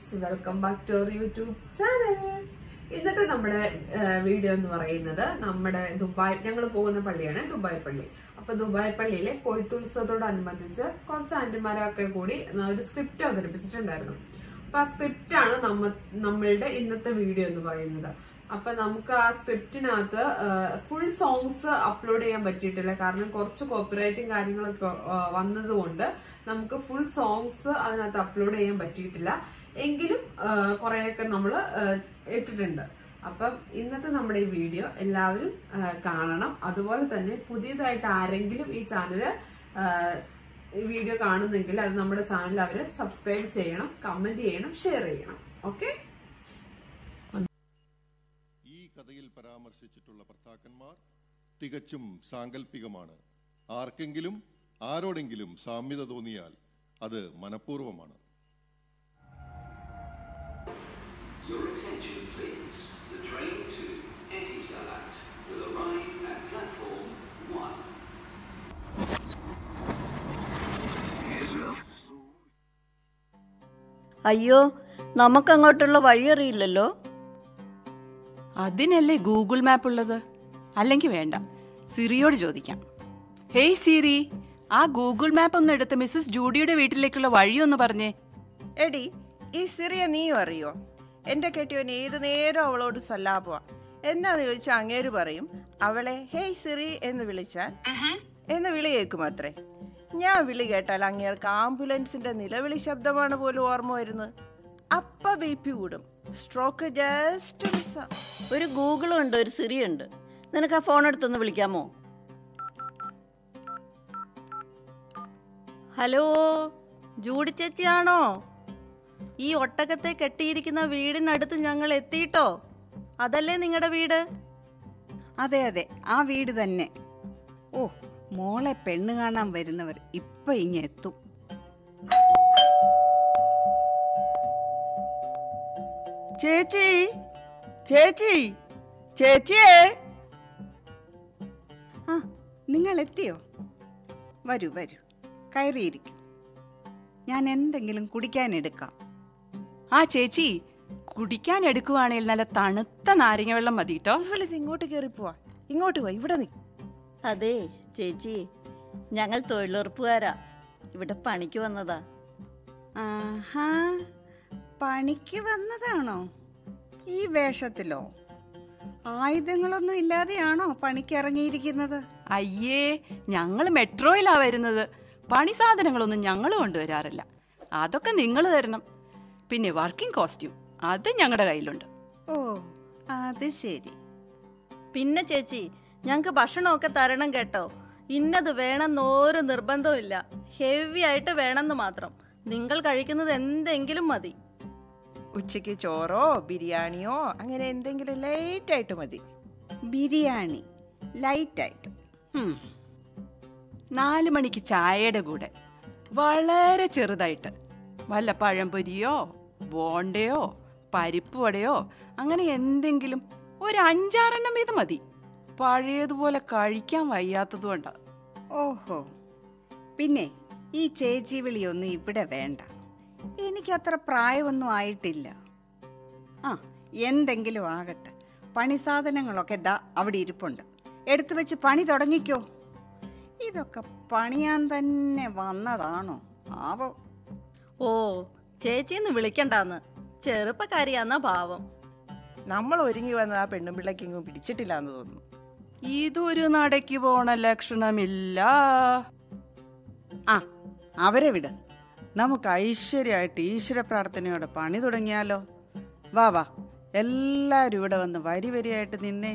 Friends welcome back to our YouTube channel ഇന്നത്തെ നമ്മുടെ video എന്ന് പറയുന്നത് നമ്മുടെ ദുബായ് ഞങ്ങൾ പോകുന്ന പള്ളിയാണ് ദുബായ് പള്ളി അപ്പൊ ദുബായ് പള്ളിയിലെ കൊയ്ത്തുത്സവത്തോടനുബന്ധിച്ച് കുറച്ച് ആന്റിമാരൊക്കെ കൂടി ഒരു സ്ക്രിപ്റ്റ് അവതരിപ്പിച്ചിട്ടുണ്ടായിരുന്നു അപ്പൊ ആ സ്ക്രിപ്റ്റ് ആണ് നമ്മ നമ്മളുടെ ഇന്നത്തെ വീഡിയോ എന്ന് പറയുന്നത് അപ്പൊ നമുക്ക് ആ സ്ക്രിപ്റ്റിനകത്ത് ഫുൾ സോങ്സ് അപ്ലോഡ് ചെയ്യാൻ പറ്റിയിട്ടില്ല കാരണം കുറച്ച് കോപ്പിറൈറ്റും കാര്യങ്ങളൊക്കെ ആ, വന്നതുകൊണ്ട് നമുക്ക് ഫുൾ സോങ്സ് അതിനകത്ത് അപ്ലോഡ് ചെയ്യാൻ പറ്റിയിട്ടില്ല എങ്കിലും ആ, കുറെയൊക്കെ നമ്മൾ ഇട്ടിട്ടുണ്ട് അപ്പം ഇന്നത്തെ നമ്മുടെ ഈ വീഡിയോ എല്ലാവരും ആ, കാണണം അതുപോലെ തന്നെ പുതിയതായിട്ട് ആരെങ്കിലും ഈ ചാനല് ഈ വീഡിയോ കാണുന്നെങ്കിൽ അത് നമ്മുടെ ചാനൽ അവര് സബ്സ്ക്രൈബ് ചെയ്യണം കമന്റ് ചെയ്യണം ഷെയർ ചെയ്യണം ഓക്കെ ഈ കഥയിൽ പരാമർശിച്ചിട്ടുള്ള ഭർത്താക്കന്മാർ തികച്ചും സാങ്കല്പികമാണ് ആർക്കെങ്കിലും ആരോടെങ്കിലും സാമ്യത തോന്നിയാൽ അത് മനഃപൂർവ്വമാണ് Your attention, please. The train to Etisalat will arrive at platform 1. അയ്യോ നമുക്കങ്ങോട്ടുള്ള വഴിയറിയില്ലല്ലോ അതിനല്ലേ ഗൂഗിൾ മാപ്പ് ഉള്ളത് അല്ലെങ്കിൽ വേണ്ട സിറിയോട് ചോദിക്കാം ഹേയ് സിറി ആ ഗൂഗിൾ മാപ്പ് ഒന്ന് എടുത്ത് മിസ്സസ് ജൂഡിയുടെ വീട്ടിലേക്കുള്ള വഴിയൊന്ന് പറഞ്ഞേ എടി ഈ സിറിയ നീയും അറിയോ എന്റെ കെട്ടിയോൻ ഏത് നേരം അവളോട് സല്ലാപുക എന്നാന്ന് ചോദിച്ചാൽ അങ്ങേര് പറയും അവളെ ഹേയ് സിറി എന്ന് വിളിച്ചാൽ എന്ന് വിളി കേൾക്കും അത്രേ ഞാൻ വിളി കേട്ടാൽ അങ്ങേർക്ക് ആംബുലൻസിന്റെ നിലവിളി ശബ്ദമാണ് പോലും ഓർമ്മ വരുന്നത് അപ്പ ബി പി കൂടും സ്ട്രോക്ക് ജസ്റ്റ് മിസ്സാ ഒരു ഗൂഗിളും ഉണ്ട് ഒരു സിറി ഉണ്ട് നിനക്ക് ആ ഫോൺ എടുത്തൊന്ന് വിളിക്കാമോ ഹലോ ജൂഡി ചേച്ചിയാണോ ഈ ഒട്ടകത്തെ കെട്ടിയിരിക്കുന്ന വീടിനടുത്ത് ഞങ്ങൾ എത്തിയിട്ടോ അതല്ലേ നിങ്ങളുടെ വീട് അതെ അതെ ആ വീട് തന്നെ ഓ മോളെ പെണ്ണ് കാണാൻ വരുന്നവർ ഇപ്പൊ ഇങ്ങ് എത്തും ചേച്ചി ചേച്ചി ചേച്ചിയേ ആ നിങ്ങൾ എത്തിയോ വരൂ വരൂ കയറിയിരിക്കും ഞാൻ എന്തെങ്കിലും കുടിക്കാൻ എടുക്കാം ആ ചേച്ചി കുടിക്കാൻ എടുക്കുവാണെങ്കിൽ നല്ല തണുത്ത നാരങ്ങ വെള്ളം മതി കേട്ടോ ഇവളിത് ഇങ്ങോട്ട് കയറി പോവാ ഇങ്ങോട്ട് പോവാ ഇവിടെ നിൽക്കും അതെ ചേച്ചി ഞങ്ങൾ തൊഴിലുറപ്പുകാരാ ഇവിടെ പണിക്ക് വന്നതാ ആഹാ പണിക്ക് വന്നതാണോ ഈ വേഷത്തിലോ ആയുധങ്ങളൊന്നും ഇല്ലാതെയാണോ പണിക്ക് ഇറങ്ങിയിരിക്കുന്നത് അയ്യേ ഞങ്ങൾ മെട്രോയിലാ വരുന്നത് പണി സാധനങ്ങളൊന്നും ഞങ്ങൾ കൊണ്ടുവരാറില്ല അതൊക്കെ നിങ്ങൾ തരണം പിന്നെ വർക്കിംഗ് കോസ്റ്റ്യൂം അത് ഞങ്ങളുടെ കയ്യിലുണ്ട് ഓ അത് ശരി പിന്നെ ചേച്ചി ഞങ്ങൾക്ക് ഭക്ഷണമൊക്കെ തരണം കേട്ടോ ഇന്നത് വേണമെന്ന് ഒരു നിർബന്ധവും ഇല്ല ഹെവി ആയിട്ട് വേണമെന്ന് മാത്രം നിങ്ങൾ കഴിക്കുന്നത് എന്തെങ്കിലും മതി ഉച്ചയ്ക്ക് ചോറോ ബിരിയാണിയോ അങ്ങനെ എന്തെങ്കിലും ലൈറ്റ് ആയിട്ട് മതി ബിരിയാണി ലൈറ്റായിട്ട് ഉം. നാല് മണിക്ക് ചായയുടെ കൂടെ വളരെ ചെറുതായിട്ട് വല്ല പഴംപൊരിയോ ബോണ്ടയോ പരിപ്പ് വടയോ അങ്ങനെ എന്തെങ്കിലും ഒരു അഞ്ചാറെണ്ണം വീതം മതി പഴയതുപോലെ കഴിക്കാൻ വയ്യാത്തതുകൊണ്ടാ ഓഹോ പിന്നെ ഈ ചേച്ചി വിളിയൊന്നും ഇവിടെ വേണ്ട എനിക്കത്ര പ്രായമൊന്നും ആയിട്ടില്ല ആ എന്തെങ്കിലും ആകട്ടെ പണി സാധനങ്ങളൊക്കെ ദാ അവിടെ ഇരിപ്പുണ്ട് എടുത്തു വെച്ച് പണി തുടങ്ങിക്കോ ഇതൊക്കെ പണിയാൻ തന്നെ വന്നതാണോ ആവോ ഓ ചേച്ചിന്ന് വിളിക്കണ്ടാന്ന് ചെറുപ്പക്കാരിയാന്ന ഭാവം നമ്മൾ ഒരുങ്ങി വന്ന ആ പെണ്ണും പിള്ളയ്ക്കെങ്ങും പിടിച്ചിട്ടില്ല എന്ന് തോന്നുന്നു ഇതൊരു നടയ്ക്ക് പോണ ലക്ഷണമില്ല ആ അവരെ വിട് നമുക്ക് ഐശ്വര്യമായിട്ട് ഈശ്വര പ്രാർത്ഥനയോടെ പണി തുടങ്ങിയാലോ വാ വാ എല്ലാവരും ഇവിടെ വന്ന് വരി വരിയായിട്ട് നിന്നേ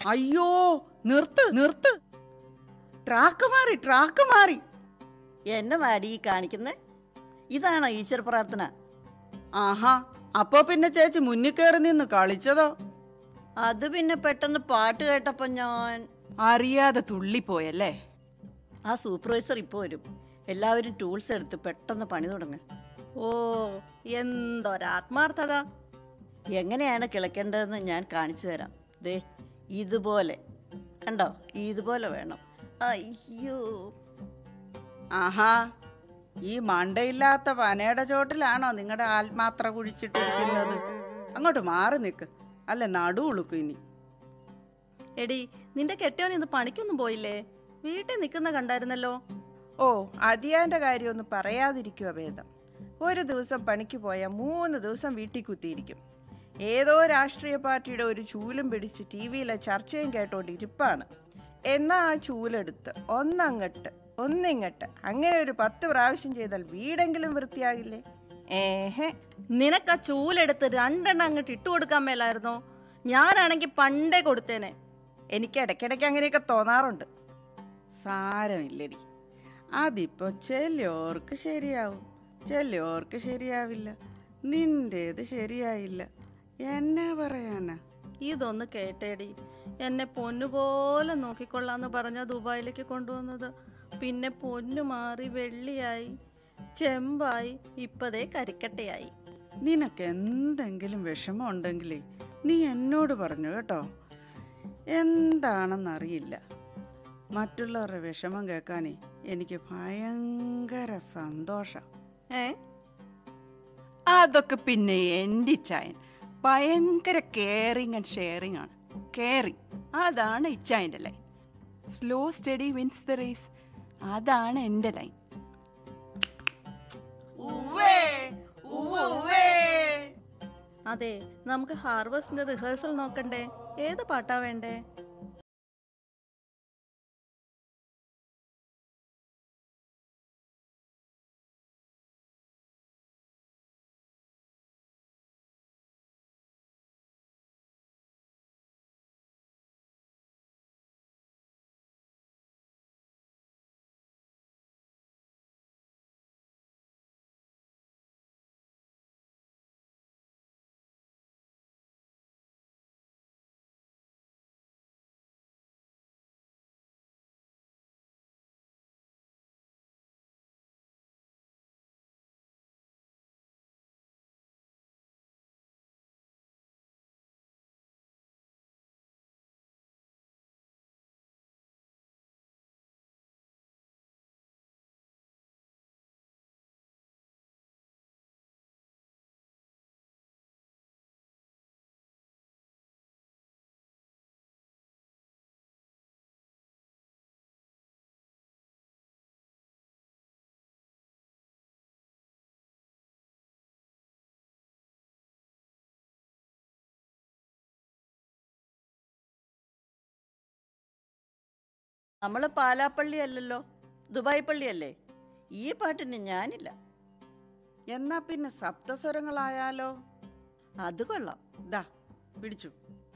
അയ്യോ നിർത്ത് നിർത്ത് ട്രാക്ക് മാറി ട്രാക്ക് മാറി എന്നതാടി ഈ കാണിക്കുന്നത് ഇതാണോ ഈശ്വര പ്രാർത്ഥന ആഹാ അപ്പൊ പിന്നെ ചേച്ചി മുന്നിൽ കയറി നിന്ന് കളിച്ചതോ അത് പിന്നെ പെട്ടെന്ന് പാട്ട് കേട്ടപ്പോൾ ഞാൻ അറിയാതെ തുള്ളിപ്പോയല്ലേ ആ സൂപ്പർവൈസർ ഇപ്പോൾ വരും എല്ലാവരും ടൂൾസ് എടുത്ത് പെട്ടെന്ന് പണി തുടങ്ങും ഓ എന്തൊരാത്മാർത്ഥത എങ്ങനെയാണ് കിളക്കേണ്ടതെന്ന് ഞാൻ കാണിച്ചു തരാം ദേ ഇതുപോലെ കണ്ടോ ഇതുപോലെ വേണം അയ്യോ ആഹാ ഈ മണ്ടയില്ലാത്ത പനയുടെ ചോട്ടിലാണോ നിങ്ങളുടെ ആത്മാത്ര കുഴിച്ചിട്ടിരിക്കുന്നത് അങ്ങോട്ട് മാറി നിൽക്ക് അല്ല നടു ഉളുക്കും ഇനി എടി നിന്റെ കെട്ടിയോൻ ഇന്ന് പണിക്കൊന്നും പോയില്ലേ വീട്ടിൽ നിൽക്കുന്ന കണ്ടായിരുന്നല്ലോ ഓ അതിയാന്റെ കാര്യമൊന്നും പറയാതിരിക്കുക ഭേദം ഒരു ദിവസം പണിക്ക് പോയാൽ മൂന്ന് ദിവസം വീട്ടിൽ കുത്തിയിരിക്കും ഏതോ രാഷ്ട്രീയ പാർട്ടിയുടെ ഒരു ചൂലും പിടിച്ച് ടി വിയിലെ ചർച്ചയും കേട്ടോണ്ട് ഇരിപ്പാണ് എന്നാ ആ ചൂലെടുത്ത് ഒന്നങ്ങട്ട് ഒന്നിങ്ങട്ട് അങ്ങനെ ഒരു പത്ത് പ്രാവശ്യം ചെയ്താൽ വീടെങ്കിലും വൃത്തിയാകില്ലേ ഏഹേ നിനക്ക് ആ ചൂലെടുത്ത് രണ്ടെണ്ണം അങ്ങോട്ട് ഇട്ടു കൊടുക്കാൻ മേലായിരുന്നോ ഞാനാണെങ്കിൽ പണ്ടേ കൊടുത്തേനെ എനിക്ക് ഇടയ്ക്കിടയ്ക്ക് അങ്ങനെയൊക്കെ തോന്നാറുണ്ട് സാരമില്ലടി അതിപ്പോ ചെല്ലോർക്ക് ശരിയാവും ചെല്ലോർക്ക് ശരിയാവില്ല നിന്റേത് ശരിയായില്ല എന്നാ പറയാനാ ഇതൊന്ന് കേട്ടേടി എന്നെ പൊന്നുപോലെ നോക്കിക്കൊള്ളാന്ന് പറഞ്ഞ ദുബായിലേക്ക് കൊണ്ടുവന്നത് പിന്നെ പൊന്നു മാറി വെള്ളിയായി ചെമ്പായി ഇപ്പതേ കരിക്കട്ടയായി നിനക്ക് എന്തെങ്കിലും വിഷമം ഉണ്ടെങ്കിലേ നീ എന്നോട് പറഞ്ഞു കേട്ടോ എന്താണെന്നറിയില്ല മറ്റുള്ളവരുടെ വിഷമം കേൾക്കാനേ എനിക്ക് ഭയങ്കര സന്തോഷം ഏ അതൊക്കെ പിന്നെ എൻ്റെ ചായൻ ഭയങ്കര കെയറിങ് ആൻഡ് ഷെയറിങ് ആണ് കെയറിങ് അതാണ് ഇച്ചായൻ്റെ line slow steady wins the race അതാണ് എൻ്റെ ലൈൻ അതെ നമുക്ക് ഹാർവസ്റ്റിന്റെ റിഹേഴ്സൽ നോക്കണ്ടേ ഏത് പാട്ടാ വേണ്ടേ നമ്മൾ പാലാപ്പള്ളി അല്ലല്ലോ ദുബായ് പള്ളിയല്ലേ ഈ പാട്ടിന് ഞാനില്ല എന്നാ പിന്നെ സപ്തസ്വരങ്ങളായാലോ അത് കൊള്ളാം ദാ പിടിച്ചു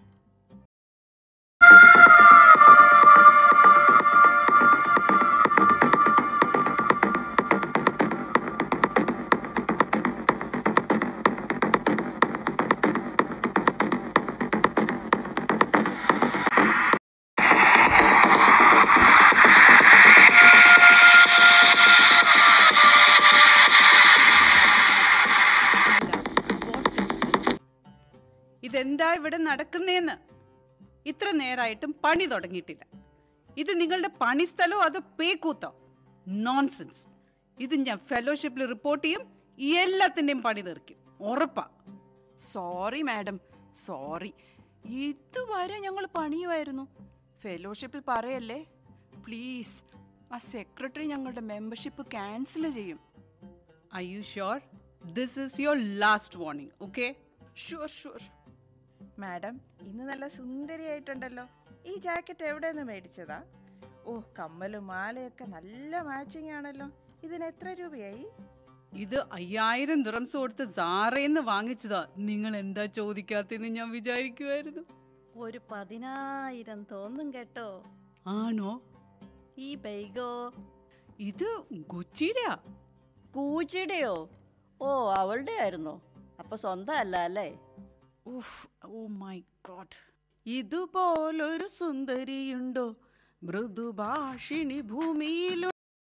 ഇതെന്താ ഇവിടെ നടക്കുന്നേന്ന് ഇത്ര നേരായിട്ടും പണി തുടങ്ങിയിട്ടില്ല ഇത് നിങ്ങളുടെ പണിസ്ഥലോ അതോ പേക്കൂത്തോ നോൺസെൻസ് ഇത് ഞാൻ ഫെലോഷിപ്പിൽ റിപ്പോർട്ട് ചെയ്യും എല്ലാത്തിൻ്റെയും പണി തീർക്കും ഉറപ്പാ സോറി മാഡം സോറി ഇതുവരെ ഞങ്ങൾ പണിയുമായിരുന്നു ഫെലോഷിപ്പിൽ പറയല്ലേ പ്ലീസ് ആ സെക്രട്ടറി ഞങ്ങളുടെ മെമ്പർഷിപ്പ് ക്യാൻസൽ ചെയ്യും I you sure this is your last warning okay sure sure madam ഇന്ന് നല്ല സുന്ദരിയായിട്ടുണ്ടല്ലോ ഈ ജാക്കറ്റ് എവിടെ നിന്ന് മേടിച്ചതാ ഓ കമ്മലും മാലയൊക്കെ നല്ല മാച്ചിങ് ആണല്ലോ ഇതിന് എത്ര രൂപയായി ഇത് അയ്യായിരം ദിറംസ് കൊടുത്ത് സാറേന്ന് വാങ്ങിച്ചതാ നിങ്ങൾ എന്താ ചോദിക്കാത്തെന്ന് ഞാൻ വിചാരിക്കുമായിരുന്നു ഒരു പതിനായിരം തോന്നും കേട്ടോ ആണോ ഈ ബൈഗോ ഇത് ഗുച്ചിയുടെയാ കൂച്ചിയുടെയോ ഓ അവളുടെ ആയിരുന്നോ അപ്പൊ സ്വന്തം അല്ല അല്ലേ ഉഫ് ഓ മൈ ഗോഡ് ഇതുപോലൊരു സുന്ദരിയുണ്ടോ മൃദുഭാഷിണി ഭൂമിയിലു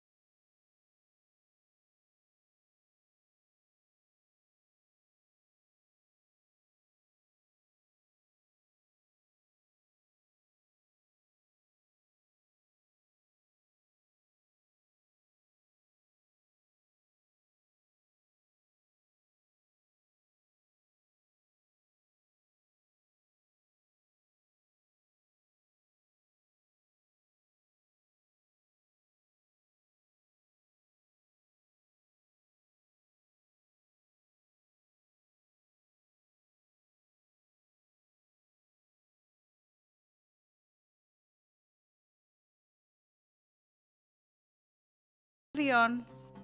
റിയോൺ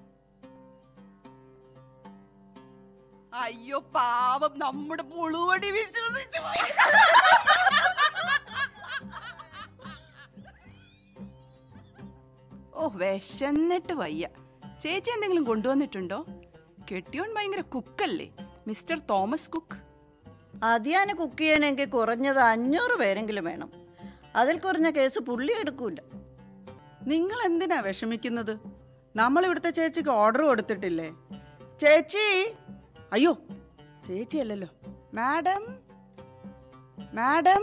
അയ്യോ പാവം നമ്മുടെ പുളുവടി വിശ്വസിച്ചു പോയി ഓ വിശന്നിട്ട് വയ്യ ചേച്ചി എന്തെങ്കിലും കൊണ്ടുവന്നിട്ടുണ്ടോ കെട്ടിയോൻ ഭയങ്കര കുക്കല്ലേ മിസ്റ്റർ തോമസ് കുക്ക് അതിയാനെ കുക്ക് ചെയ്യണമെങ്കിൽ കുറഞ്ഞത് അഞ്ഞൂറ് പേരെങ്കിലും വേണം അതിൽ കുറഞ്ഞ കേസ് പുള്ളി എടുക്കൂല നിങ്ങൾ എന്തിനാ വിഷമിക്കുന്നത് നമ്മൾ ഇവിടുത്തെ ചേച്ചിക്ക് ഓർഡർ കൊടുത്തിട്ടില്ലേ ചേച്ചി അയ്യോ ചേച്ചി അല്ലല്ലോ മാഡം മാഡം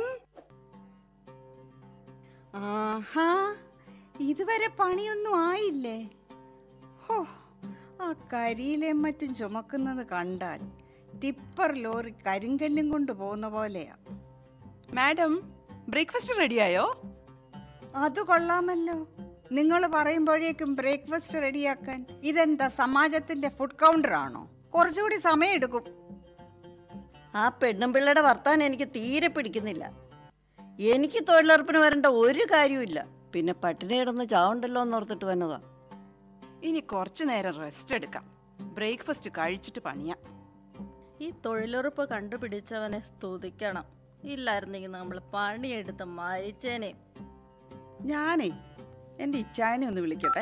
ആഹാ ഇതുവരെ പണിയൊന്നും ആയില്ലേ ഹോ ആ കരിയിലേം മറ്റും ചുമക്കുന്നത് കണ്ടാൽ ടിപ്പർ ലോറി കരിങ്കല്ലും കൊണ്ട് പോകുന്ന പോലെയാ മാഡം ബ്രേക്ക്ഫാസ്റ്റ് റെഡിയായോ അത് കൊള്ളാമല്ലോ നിങ്ങൾ പറയുമ്പോഴേക്കും ബ്രേക്ക്ഫാസ്റ്റ് റെഡിയാക്കാൻ ഇതെന്താ സമാജത്തിന്റെ ഫുഡ് കൗണ്ടർ ആണോ കുറച്ചുകൂടി സമയം എടുക്കും ആ പെണ്ണും പിള്ളയുടെ വർത്താനം എനിക്ക് തീരെ പിടിക്കുന്നില്ല എനിക്ക് തൊഴിലുറപ്പിന് വരേണ്ട ഒരു കാര്യമില്ല പിന്നെ പട്ടിണി കിടന്ന് ചാവണ്ടല്ലോ എന്നോർത്തിട്ട് വന്നതാ ഇനി കുറച്ചു നേരം റെസ്റ്റ് എടുക്കാം ബ്രേക്ക്ഫാസ്റ്റ് കഴിച്ചിട്ട് പണിയാം ഈ തൊഴിലുറപ്പ് കണ്ടുപിടിച്ചവനെ സ്തുതിക്കണം ഇല്ലായിരുന്നെങ്കിൽ നമ്മൾ പണിയെടുത്ത് മരിച്ചേനെ ഞാനേ എൻ്റെ ഇച്ചായനെ ഒന്ന് വിളിക്കട്ടെ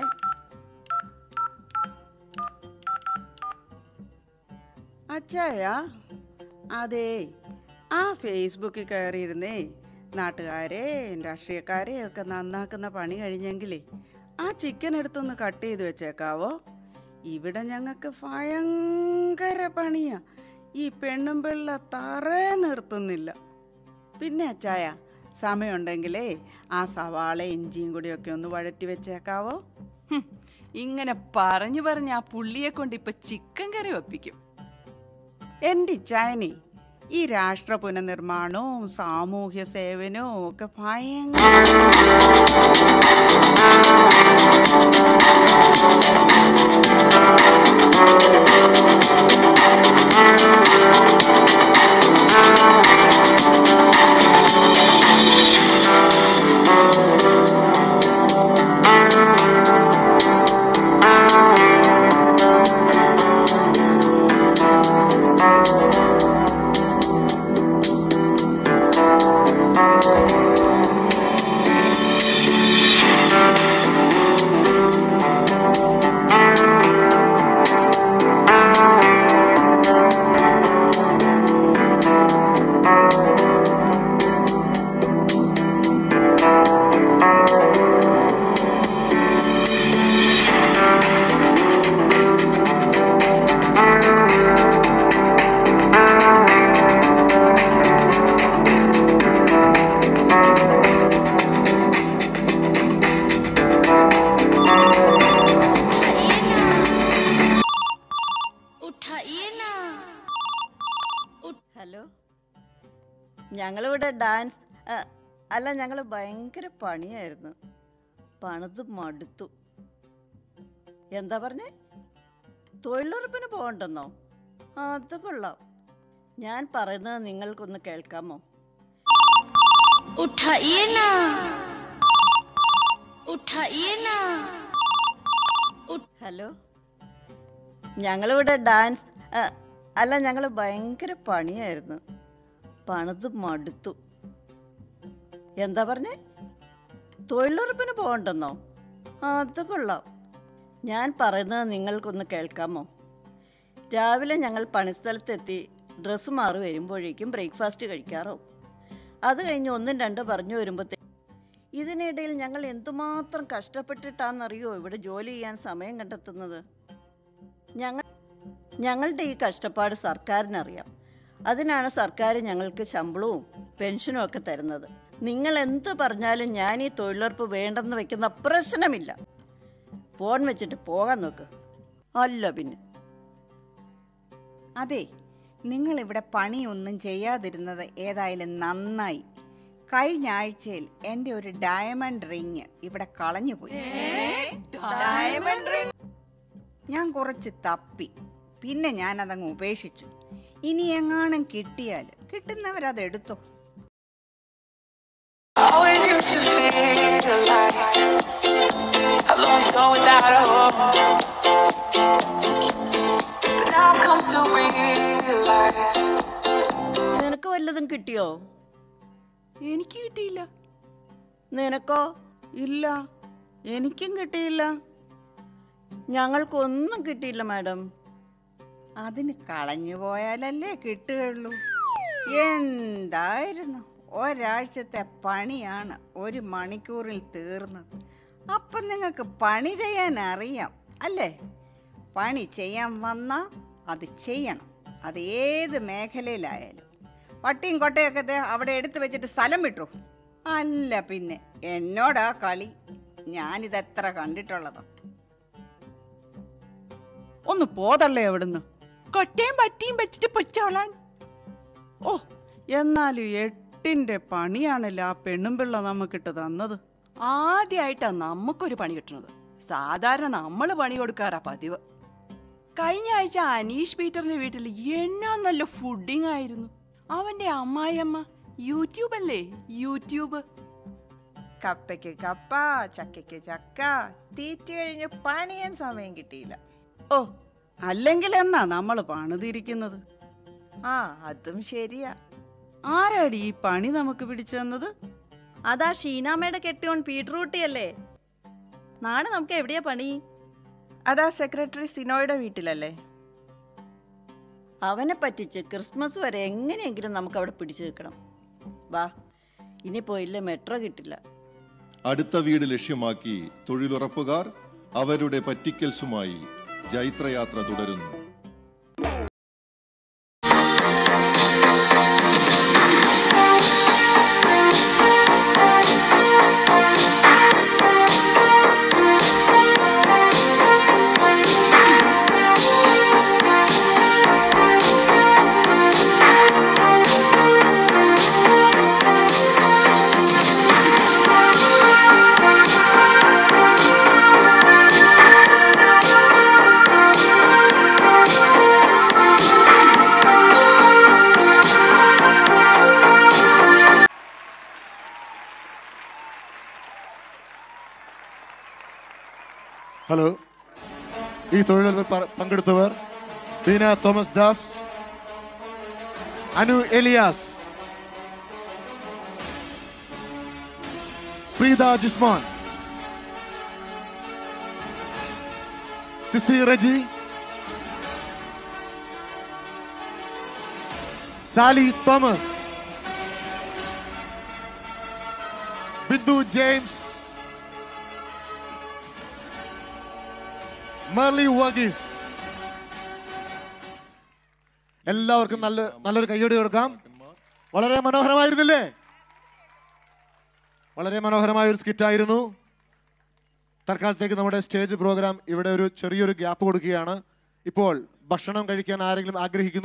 അച്ചായ അതെ ആ ഫേസ്ബുക്കിൽ കയറിയിരുന്നേ നാട്ടുകാരെ രാഷ്ട്രീയക്കാരെ ഒക്കെ നന്നാക്കുന്ന പണി കഴിഞ്ഞെങ്കിലേ ആ ചിക്കൻ എടുത്തൊന്ന് കട്ട് ചെയ്ത് വെച്ചേക്കാവോ ഇവിടെ ഞങ്ങൾക്ക് ഭയങ്കര പണിയാ ഈ പെണ്ണും പിള്ള തറേ നിർത്തുന്നില്ല പിന്നെ അച്ചായ സമയമുണ്ടെങ്കിലേ ആ സവാള ഇഞ്ചിയും കൂടിയൊക്കെ ഒന്ന് വഴറ്റി വെച്ചേക്കാവോ ഹും, ഇങ്ങനെ പറഞ്ഞു പറഞ്ഞ് ആ പുള്ളിയെ കൊണ്ട് ഇപ്പൊ ചിക്കൻ കറി വെപ്പിക്കും എൻ്റെ ഇച്ചായനെ ഈ രാഷ്ട്ര പുനർനിർമ്മാണവും സാമൂഹ്യ സേവനവും ഒക്കെ ഭയങ്കര ഹലോ ഞങ്ങളിവിടെ ഡാൻസ് ആ, അല്ല ഞങ്ങൾ ഭയങ്കര പണിയായിരുന്നു പണിത് മടുത്തു എന്താ പറഞ്ഞേ തൊഴിലുറപ്പിന് പോകണ്ടെന്നോ അത് കൊള്ളാം ഞാൻ പറയുന്നത് നിങ്ങൾക്കൊന്ന് കേൾക്കാമോ ഹലോ ഞങ്ങളിവിടെ ഡാൻസ് ആ, അല്ല ഞങ്ങൾ ഭയങ്കര പണിയായിരുന്നു പണിത് മടുത്തു എന്താ പറഞ്ഞേ തൊഴിലുറപ്പിന് പോകണ്ടെന്നോ അത് കൊള്ളാം ഞാൻ പറയുന്നത് നിങ്ങൾക്കൊന്ന് കേൾക്കാമോ രാവിലെ ഞങ്ങൾ പണിസ്ഥലത്തെത്തി ഡ്രസ്സ് മാറി വരുമ്പോഴേക്കും ബ്രേക്ക്ഫാസ്റ്റ് കഴിക്കാറോ അത് കഴിഞ്ഞ് ഒന്നും രണ്ടും പറഞ്ഞു വരുമ്പോഴത്തേ ഇതിനിടയിൽ ഞങ്ങൾ എന്തുമാത്രം കഷ്ടപ്പെട്ടിട്ടാണെന്നറിയോ ഇവിടെ ജോലി ചെയ്യാൻ സമയം കണ്ടെത്തുന്നത് ഞങ്ങൾ ഞങ്ങളുടെ ഈ കഷ്ടപ്പാട് സർക്കാരിനറിയാം അതിനാണ് സർക്കാർ ഞങ്ങൾക്ക് ശമ്പളവും പെൻഷനും ഒക്കെ തരുന്നത് നിങ്ങൾ എന്ത് പറഞ്ഞാലും ഞാൻ ഈ തൊഴിലുറപ്പ് വേണ്ടെന്ന് വെക്കുന്ന പ്രശ്നമില്ല ഫോൺ വെച്ചിട്ട് പോകാൻ നോക്ക് അല്ല പിന്നെ അതെ നിങ്ങൾ ഇവിടെ പണിയൊന്നും ചെയ്യാതിരുന്നത് ഏതായാലും നന്നായി കഴിഞ്ഞ ആഴ്ചയിൽ എൻ്റെ ഒരു ഡയമണ്ട് റിങ് ഇവിടെ കളഞ്ഞുപോയി ഞാൻ കുറച്ച് തപ്പി പിന്നെ ഞാൻ അതങ്ങ് ഉപേക്ഷിച്ചു ഇനി എങ്ങാനും കിട്ടിയാൽ കിട്ടുന്നവരത് എടുത്തോ Always used to feel like a lonely soul without a home. But now I've come to realize നിനക്ക് വല്ലതും കിട്ടിയോ എനിക്ക് കിട്ടിയില്ല നിനക്കോ ഇല്ല എനിക്കും കിട്ടിയില്ല ഞങ്ങൾക്കൊന്നും കിട്ടിയില്ല മാഡം അതിന് കളഞ്ഞു പോയാലല്ലേ കിട്ടുകയുള്ളൂ എന്തായിരുന്നു ഒരാഴ്ചത്തെ പണിയാണ് ഒരു മണിക്കൂറിൽ തീർന്നത് അപ്പം നിങ്ങൾക്ക് പണി ചെയ്യാൻ അറിയാം അല്ലേ പണി ചെയ്യാൻ വന്നാൽ അത് ചെയ്യണം അത് ഏത് മേഖലയിലായാലും പട്ടിയും കൊട്ടയൊക്കെ ദേ അവിടെ എടുത്തു വെച്ചിട്ട് സ്ഥലം വിട്ടു അല്ല പിന്നെ എന്നോടാ കളി ഞാനിതെത്ര കണ്ടിട്ടുള്ളതാ ഒന്ന് പോതല്ലേ അവിടുന്ന് കൊട്ടയും പറ്റിയും പറ്റിട്ട് പൊച്ചോളാൻ ഓ എന്നാലും എട്ടിന്റെ പണിയാണല്ലോ ആ പെണ്ണും പിള്ള നമുക്കിട്ട് തന്നത് ആദ്യമായിട്ടാ നമുക്കൊരു പണി കിട്ടുന്നത് സാധാരണ നമ്മൾ പണി കൊടുക്കാറാ പതിവ് കഴിഞ്ഞ ആഴ്ച അനീഷ് പീറ്ററിന്റെ വീട്ടിൽ എന്നാ നല്ല ഫുഡിങ് ആയിരുന്നു അവന്റെ അമ്മായിയമ്മ യൂട്യൂബ് അല്ലേ യൂട്യൂബ് കപ്പയ്ക്ക് കപ്പ ചക്കയ്ക്ക് ചക്ക തീറ്റ കഴിഞ്ഞ് പണിയാൻ സമയം കിട്ടിയില്ല ഓ അല്ലെങ്കിൽ എന്നാ നമ്മൾ പണിതിരിക്കുന്നത് ആ അതും ശരിയാ ആരാടി ഈ പണി നമുക്ക് പിടിച്ചു തന്നത് അതാ ഷീനാമ്മയുടെ കെട്ടിയോൺ പീട്രൂട്ടിയല്ലേ നാളെ നമുക്ക് എവിടെയാ പണി അതാ സെക്രട്ടറി സിനോയുടെ വീട്ടിലല്ലേ അവനെ പറ്റിച്ച് ക്രിസ്മസ് വരെ എങ്ങനെയെങ്കിലും നമുക്ക് അവിടെ പിടിച്ചു നിൽക്കണം വാ ഇനി പോയില്ലേ മെട്രോ കിട്ടില്ല അടുത്ത വീട് ലക്ഷ്യമാക്കി തൊഴിലുറപ്പുകാർ അവരുടെ പറ്റിക്കൽസുമായി ജൈത്രയാത്ര തുടരുന്നു ഹലോ ഈ തൊഴിലുറപ്പിൽ പ- പങ്കെടുത്തവർ ബീന തോമസ് ദാസ് അനു എലിയാസ് പ്രീത ജിസ്മാൻ സിസി റജി സാലി തോമസ് ബിന്ദു ജെയിംസ് മെർലി വർഗീസ് എല്ലാവർക്കും നല്ല നല്ലൊരു കയ്യടി കൊടുക്കാം വളരെ മനോഹരമായിരുന്നില്ലേ വളരെ മനോഹരമായ ഒരു സ്കിറ്റായിരുന്നു തൽക്കാലത്തേക്ക് നമ്മുടെ സ്റ്റേജ് പ്രോഗ്രാം ഇവിടെ ഒരു ചെറിയൊരു ഗ്യാപ്പ് കൊടുക്കുകയാണ് ഇപ്പോൾ ഭക്ഷണം കഴിക്കാൻ ആരെങ്കിലും ആഗ്രഹിക്കുന്നു